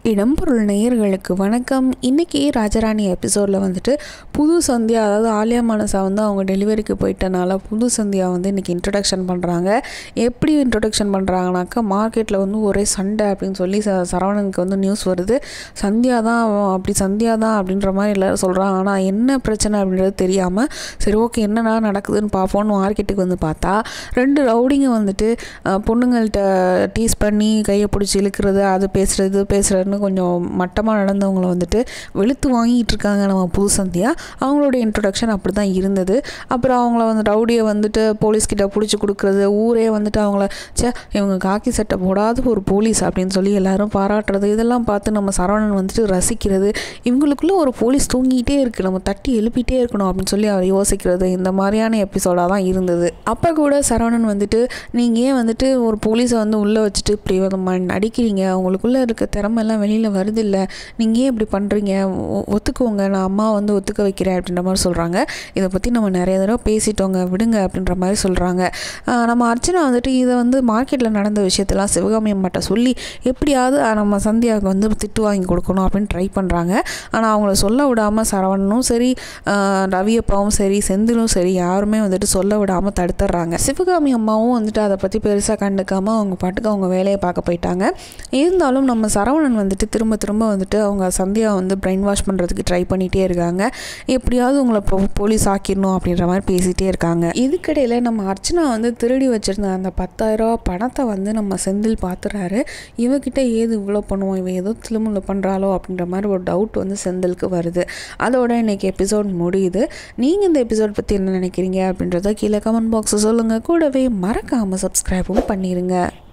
இடம்பொருள் நேயர்களுக்கு வணக்கம் இன்றைக்கி ராஜராணி எபிசோடில் வந்துட்டு புது சந்தியா அதாவது ஆலியா மனசா வந்து அவங்க டெலிவரிக்கு போயிட்டனால புது சந்தியா வந்து இன்றைக்கி இன்ட்ரடக்ஷன் பண்ணுறாங்க எப்படி இன்ட்ரடக்ஷன் பண்ணுறாங்கனாக்கா மார்க்கெட்டில் வந்து ஒரே சண்டை அப்படின்னு சொல்லி ச சரவணனுக்கு வந்து நியூஸ் வருது சந்தியா தான் அவன் அப்படி சந்தியா தான் அப்படின்ற மாதிரி எல்லோரும் சொல்கிறாங்க ஆனால் என்ன பிரச்சனை அப்படின்றது தெரியாமல் சரி ஓகே என்னடா நடக்குதுன்னு பார்ப்போம்னு மார்க்கெட்டுக்கு வந்து பார்த்தா ரெண்டு ரவுடிங்க வந்துட்டு அஹ், பொண்ணுங்கள்ட்ட டீஸ் பண்ணி கையை பிடிச்சி இழுக்கிறது அது பேசுகிறது பேசுகிறதுன்னு கொஞ்சம் மட்டமாக நடந்தவங்கள வந்துட்டு வெளுத்து வாங்கிட்டு இருக்காங்க நம்ம புது சந்தியா அவங்களோட இன்ட்ரொடக்ஷன் அப்படி தான் இருந்தது அப்புறம் அவங்கள வந்து ரவுடியை வந்துட்டு போலீஸ்கிட்ட பிடிச்சி கொடுக்குறது ஊரே வந்துட்டு அவங்கள ச்சே இவங்க காக்கி சட்டை போடாத ஒரு போலீஸ் அப்படின்னு சொல்லி எல்லாரும் பாராட்டுறது இதெல்லாம் பார்த்து நம்ம சரவணன் வந்துட்டு ரசிக்கிறது இவங்களுக்குள்ள ஒரு போலீஸ் தூங்கிட்டே இருக்குது நம்ம தட்டி எழுப்பிட்டே இருக்கணும் அப்படின்னு சொல்லி அவர் யோசிக்கிறது இந்த மாதிரியான எபிசோடாக தான் இருந்தது அப்போ கூட சரவணன் வந்துட்டு நீங்கள் ஏன் வந்துட்டு ஒரு போலீஸை வந்து உள்ளே வச்சுட்டு இப்படி வந்து ம- நடிக்கிறீங்க உங்களுக்குள்ளே இருக்க திறமை எல்லாம் வெளியில் வருது இல்லை நீங்கள் ஏன் இப்படி பண்ணுறீங்க ஒத்துக்கோங்க நான் அம்மா வந்து ஒத்துக்க வைக்கிறேன் அப்படின்ற மாதிரி சொல்கிறாங்க இதை பற்றி நம்ம நிறைய தடவை பேசிட்டோங்க விடுங்க அப்படின்ற மாதிரி சொல்கிறாங்க நம்ம அர்ச்சனா வந்துட்டு இதை வந்து மார்க்கெட்டில் நடந்த விஷயத்தெல்லாம் சிவகாமி அம்மாட்ட சொல்லி எப்படியாவது அஹ், நம்ம சந்தியாவுக்கு வந்து திட்டு வாங்கி கொடுக்கணும் அப்படின்னு ட்ரை பண்ணுறாங்க ஆனால் அவங்கள சொல்ல விடாமல் சரவணனும் சரி அஹ், ரவி அப்பாவும் சரி செந்திலும் சரி யாருமே வந்துட்டு சொல்ல விடாமல் தடுத்துடுறாங்க சிவகாமி அம்மாவும் வந்துட்டு அதை பற்றி பெருசாக கண்டுக்காமல் அவங்க பாட்டுக்கு அவங்க வேலையை பார்க்க போயிட்டாங்க இருந்தாலும் நம்ம சரவணன் வந்துட்டு திரும்ப திரும்ப வந்துட்டு அவங்க சந்தியா வந்து பிரெயின் வாஷ் பண்ணுறதுக்கு ட்ரை பண்ணிகிட்டே இருக்காங்க எப்படியாவது உங்களை போ- போலீஸ் ஆக்கிடணும் அப்படின்ற மாதிரி பேசிகிட்டே இருக்காங்க இதுக்கிடையில் நம்ம அர்ச்சனா வந்து திருடி வச்சுருந்த அந்த பத்தாயிரம் ரூபா பணத்தை வந்து நம்ம செந்தில் பார்த்துறாரு இவகிட்ட ஏது இவ்வளோ பண்ணுவோம் இவன் ஏதோ திருமுள்ள பண்ணுறாளோ அப்படின்ற மாதிரி ஒரு டவுட் வந்து செந்திலுக்கு வருது அதோட இன்னைக்கு எபிசோட் முடியுது நீங்கள் இந்த எபிசோட் பற்றி என்ன நினைக்கிறீங்க அப்படின்றத கீழே கமெண்ட் பாக்ஸை சொல்லுங்கள் கூடவே மறக்காமல் சப்ஸ்கிரைபும் பண்ணிடுங்க